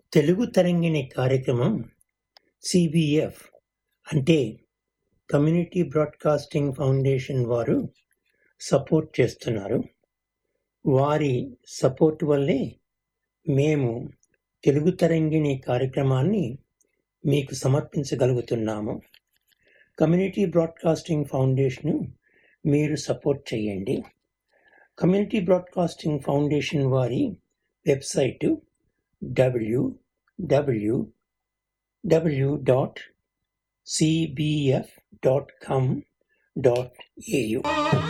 తెలుగు తరంగిణి కార్యక్రమం సిబిఎఫ్ అంటే community broadcasting foundation వారు సపోర్ట్ చేస్తున్నారు వారి సపోర్ట్ వల్లే మేము తెలుగు తరంగిణి కార్యక్రమాన్ని మీకు సమర్పించగలుగుతున్నాము కమ్యూనిటీ బ్రాడ్కాస్టింగ్ ఫౌండేషన్ మీరు సపోర్ట్ చేయండి కమ్యూనిటీ బ్రాడ్కాస్టింగ్ ఫౌండేషన్ వారి website W W W dot CBF dot com dot AU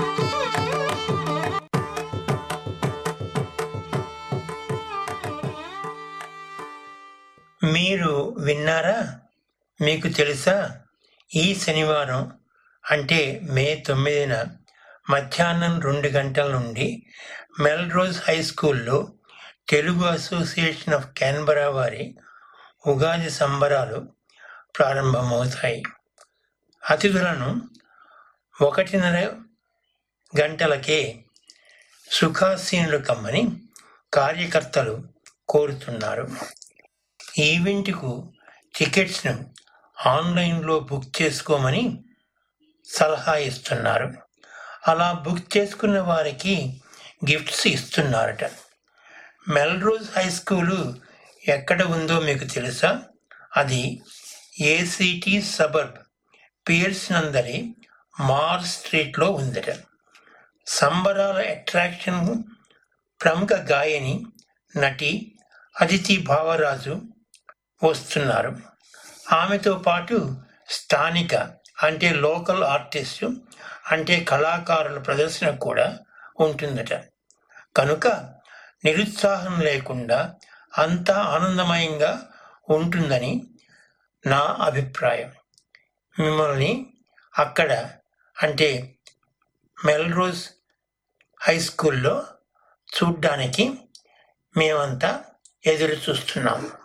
మీరు విన్నారా మీకు తెలుసా ఈ శనివారం అంటే మే తొమ్మిదిన మధ్యాహ్నం రెండు గంటల నుండి మెల్రోజ్ హై స్కూల్లో తెలుగు అసోసియేషన్ ఆఫ్ క్యాన్బరా వారి ఉగాది సంబరాలు ప్రారంభమవుతాయి అతిథులను ఒకటిన్నర గంటలకే సుఖాసీనులు కమ్మని కార్యకర్తలు కోరుతున్నారు ఈవెంట్కు టికెట్స్ను ఆన్లైన్లో బుక్ చేసుకోమని సలహా ఇస్తున్నారు అలా బుక్ చేసుకున్న వారికి గిఫ్ట్స్ ఇస్తున్నారట మెల్రోజ్ హై స్కూలు ఎక్కడ ఉందో మీకు తెలుసా అది ఏసీటీ సబర్బ్ పియర్స్ నందలి మార్ స్ట్రీట్లో ఉందట సంబరాల అట్రాక్షన్ ప్రముఖ గాయని నటి అదితి భావరాజు వస్తున్నారు ఆమెతో పాటు స్థానిక అంటే లోకల్ ఆర్టిస్టు అంటే కళాకారుల ప్రదర్శన కూడా ఉంటుందట కనుక నిరుత్సాహం లేకుండా అంతా ఆనందమయంగా ఉంటుందని నా అభిప్రాయం మిమ్మల్ని అక్కడ అంటే మెల్రోజ్ హై స్కూల్లో చూడ్డానికి మేమంతా ఎదురు చూస్తున్నాము